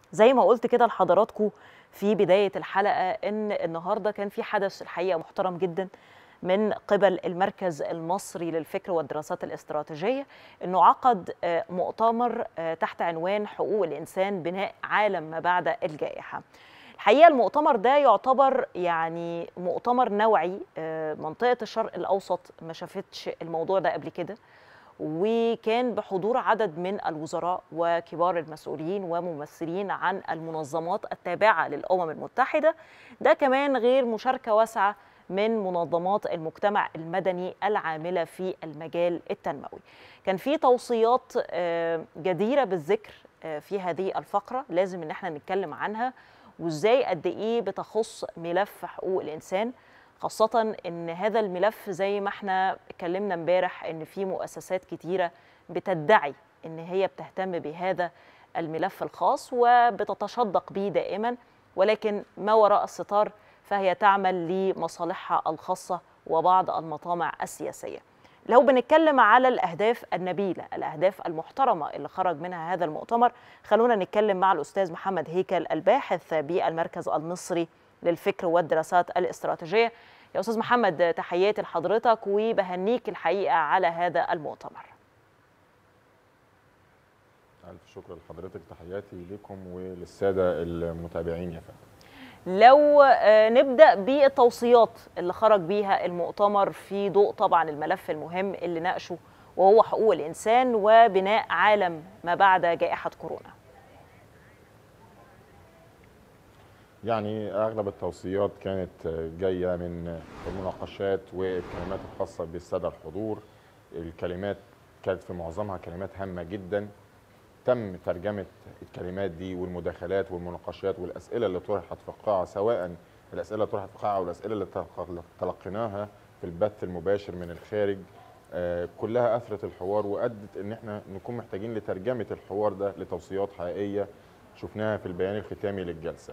زي ما قلت كده لحضراتكم في بداية الحلقة إن النهاردة كان في حدث الحقيقة محترم جدا من قبل المركز المصري للفكر والدراسات الاستراتيجية إنه عقد مؤتمر تحت عنوان حقوق الإنسان بناء عالم ما بعد الجائحة الحقيقة المؤتمر ده يعتبر يعني مؤتمر نوعي منطقة الشرق الأوسط ما شافتش الموضوع ده قبل كده وكان بحضور عدد من الوزراء وكبار المسؤولين وممثلين عن المنظمات التابعة للأمم المتحدة ده كمان غير مشاركة واسعة من منظمات المجتمع المدني العاملة في المجال التنموي كان في توصيات جديرة بالذكر في هذه الفقرة لازم ان احنا نتكلم عنها وازاي قد ايه بتخص ملف حقوق الانسان خاصة ان هذا الملف زي ما احنا اتكلمنا امبارح ان في مؤسسات كتيرة بتدعي ان هي بتهتم بهذا الملف الخاص وبتتشدق به دائما ولكن ما وراء الستار فهي تعمل لمصالحها الخاصة وبعض المطامع السياسية لو بنتكلم على الأهداف النبيلة الأهداف المحترمة اللي خرج منها هذا المؤتمر خلونا نتكلم مع الأستاذ محمد هيكل الباحث بالمركز المصري للفكر والدراسات الاستراتيجية يا أستاذ محمد تحياتي لحضرتك وبهنيك الحقيقة على هذا المؤتمر ألف شكر لحضرتك تحياتي لكم وللسادة المتابعين يا فندم لو نبدا بالتوصيات اللي خرج بيها المؤتمر في ضوء طبعا الملف المهم اللي ناقشه وهو حقوق الانسان وبناء عالم ما بعد جائحه كورونا. يعني اغلب التوصيات كانت جايه من المناقشات والكلمات الخاصه بالساده الحضور الكلمات كانت في معظمها كلمات هامه جدا تم ترجمه الكلمات دي والمداخلات والمناقشات والاسئله اللي طرحت في القاعه سواء الاسئله اللي طرحت في القاعه او الاسئله اللي تلقيناها في البث المباشر من الخارج آه كلها اثرت الحوار وادت ان احنا نكون محتاجين لترجمه الحوار ده لتوصيات حقيقيه شفناها في البيان الختامي للجلسه.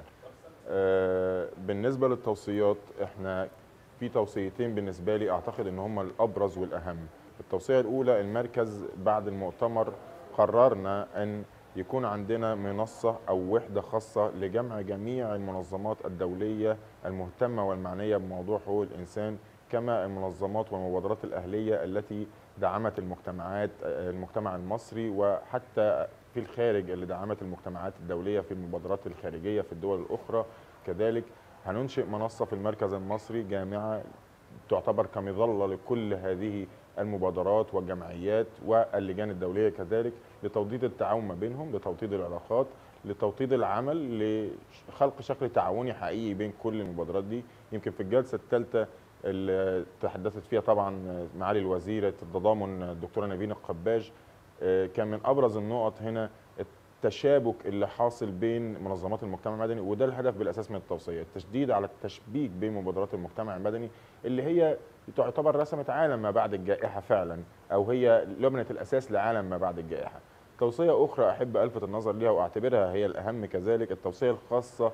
آه بالنسبه للتوصيات احنا في توصيتين بالنسبه لي اعتقد ان هم الابرز والاهم. التوصيه الاولى المركز بعد المؤتمر قررنا ان يكون عندنا منصه او وحده خاصه لجمع جميع المنظمات الدوليه المهتمه والمعنيه بموضوع حقوق الانسان كما المنظمات والمبادرات الاهليه التي دعمت المجتمعات المجتمع المصري وحتى في الخارج اللي دعمت المجتمعات الدوليه في المبادرات الخارجيه في الدول الاخرى كذلك هننشئ منصه في المركز المصري جامعه تعتبر كمظله لكل هذه المبادرات والجمعيات واللجان الدوليه كذلك لتوطيد التعاون ما بينهم لتوطيد العلاقات لتوطيد العمل لخلق شكل تعاوني حقيقي بين كل المبادرات دي يمكن في الجلسه الثالثه اللي تحدثت فيها طبعا معالي الوزيره التضامن الدكتوره نبيل القباج كان من ابرز النقط هنا التشابك اللي حاصل بين منظمات المجتمع المدني وده الهدف بالاساس من التوصيه التشديد على التشبيك بين مبادرات المجتمع المدني اللي هي تعتبر رسمت عالم ما بعد الجائحه فعلا او هي لبنه الاساس لعالم ما بعد الجائحه توصيه اخرى احب الفت النظر ليها واعتبرها هي الاهم كذلك التوصيه الخاصه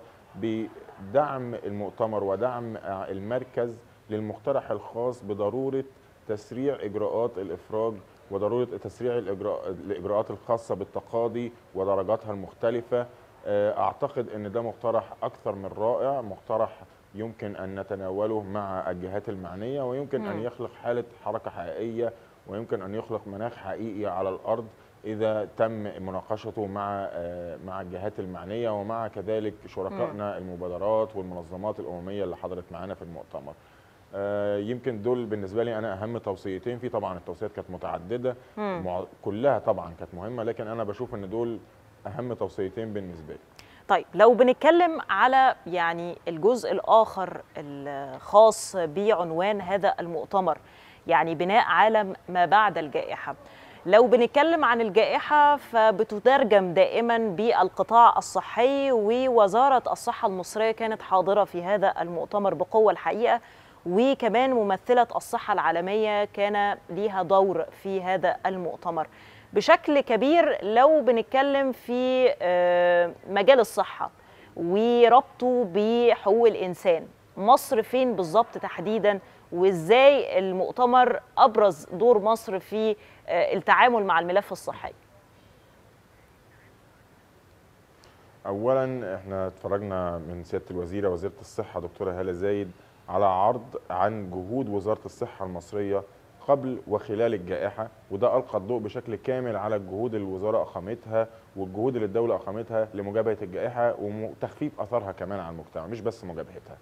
بدعم المؤتمر ودعم المركز للمقترح الخاص بضروره تسريع اجراءات الافراج وضروره تسريع الإجراء الاجراءات الخاصه بالتقاضي ودرجاتها المختلفه اعتقد ان ده مقترح اكثر من رائع مقترح يمكن ان نتناوله مع الجهات المعنيه ويمكن م. ان يخلق حاله حركه حقيقيه ويمكن ان يخلق مناخ حقيقي على الارض اذا تم مناقشته مع مع الجهات المعنيه ومع كذلك شركائنا المبادرات والمنظمات الامميه اللي حضرت معانا في المؤتمر. يمكن دول بالنسبه لي انا اهم توصيتين في طبعا التوصيات كانت متعدده مع كلها طبعا كانت مهمه لكن انا بشوف ان دول اهم توصيتين بالنسبه لي. طيب لو بنتكلم على يعني الجزء الاخر الخاص بعنوان هذا المؤتمر يعني بناء عالم ما بعد الجائحه لو بنتكلم عن الجائحه فبتترجم دائما بالقطاع الصحي ووزاره الصحه المصريه كانت حاضره في هذا المؤتمر بقوه الحقيقه وكمان ممثله الصحه العالميه كان ليها دور في هذا المؤتمر بشكل كبير لو بنتكلم في مجال الصحة وربطه بحقوق الإنسان مصر فين بالظبط تحديدا وإزاي المؤتمر أبرز دور مصر في التعامل مع الملف الصحي اولا احنا اتفرجنا من سياده الوزيره وزيره الصحه دكتوره هاله زايد على عرض عن جهود وزاره الصحه المصريه قبل وخلال الجائحه وده القى الضوء بشكل كامل على الجهود اللي الوزاره اقامتها والجهود اللي الدوله اقامتها لمجابهه الجائحه وتخفيف اثرها كمان على المجتمع مش بس مجابهتها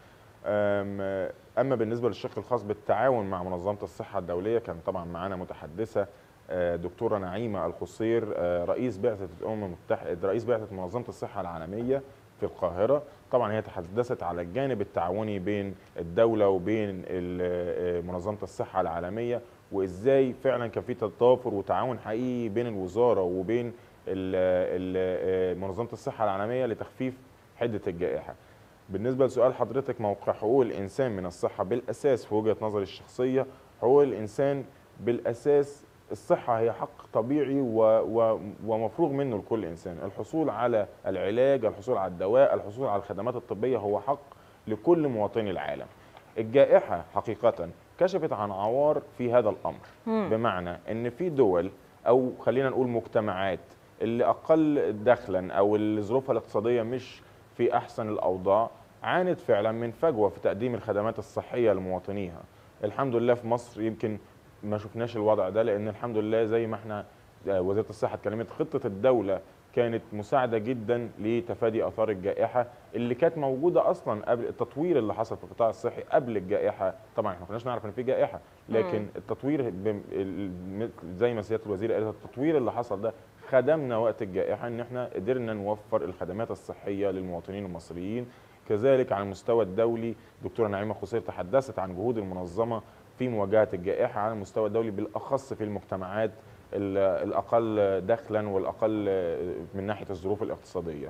أم- اما بالنسبه للشق الخاص بالتعاون مع منظمه الصحه الدوليه كان طبعا معانا متحدثه آه، دكتوره نعيمه الخصير آه، رئيس بعثه الامم المتحده رئيس بعثه منظمه الصحه العالميه في القاهره طبعا هي تحدثت على الجانب التعاوني بين الدوله وبين ال- آه، منظمه الصحه العالميه وازاي فعلا كان في تضافر وتعاون حقيقي بين الوزاره وبين ال- ال- آه، منظمه الصحه العالميه لتخفيف حده الجائحه بالنسبه لسؤال حضرتك موقع حقوق الانسان من الصحه بالاساس في وجهه نظري الشخصيه حقوق الانسان بالاساس الصحه هي حق طبيعي و و ومفروغ منه لكل انسان الحصول على العلاج الحصول على الدواء الحصول على الخدمات الطبيه هو حق لكل مواطني العالم الجائحه حقيقه كشفت عن عوار في هذا الامر مم. بمعنى ان في دول او خلينا نقول مجتمعات اللي اقل دخلا او اللي ظروفها الاقتصاديه مش في احسن الاوضاع عانت فعلا من فجوه في تقديم الخدمات الصحيه لمواطنيها الحمد لله في مصر يمكن ما شفناش الوضع ده لان الحمد لله زي ما احنا آه، وزاره الصحه اتكلمت خطه الدوله كانت مساعده جدا لتفادي اثار الجائحه اللي كانت موجوده اصلا قبل التطوير اللي حصل في القطاع الصحي قبل الجائحه طبعا احنا ما كناش نعرف ان في جائحه لكن مم. التطوير بم- ال- زي ما سياده الوزير قالت التطوير اللي حصل ده خدمنا وقت الجائحه ان احنا قدرنا نوفر الخدمات الصحيه للمواطنين المصريين كذلك على المستوى الدولي دكتوره نعيمه خصير تحدثت عن جهود المنظمه في مواجهه الجائحه على المستوى الدولي بالاخص في المجتمعات ال- الاقل دخلا والاقل من ناحيه الظروف الاقتصاديه.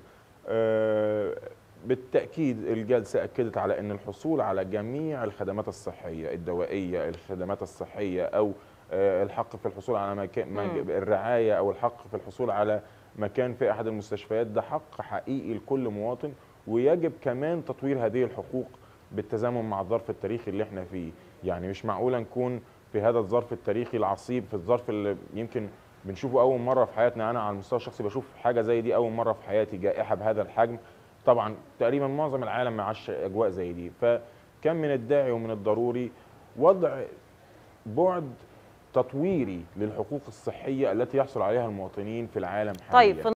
آه، بالتاكيد الجلسه اكدت على ان الحصول على جميع الخدمات الصحيه الدوائيه الخدمات الصحيه او آه، الحق في الحصول على مكان مم. الرعايه او الحق في الحصول على مكان في احد المستشفيات ده حق حقيقي لكل مواطن ويجب كمان تطوير هذه الحقوق بالتزامن مع الظرف التاريخي اللي احنا فيه يعني مش معقوله نكون في هذا الظرف التاريخي العصيب في الظرف اللي يمكن بنشوفه اول مره في حياتنا انا على المستوى الشخصي بشوف حاجه زي دي اول مره في حياتي جائحه بهذا الحجم طبعا تقريبا معظم العالم ما عاش اجواء زي دي فكان من الداعي ومن الضروري وضع بعد تطويري للحقوق الصحيه التي يحصل عليها المواطنين في العالم حاليا طيب في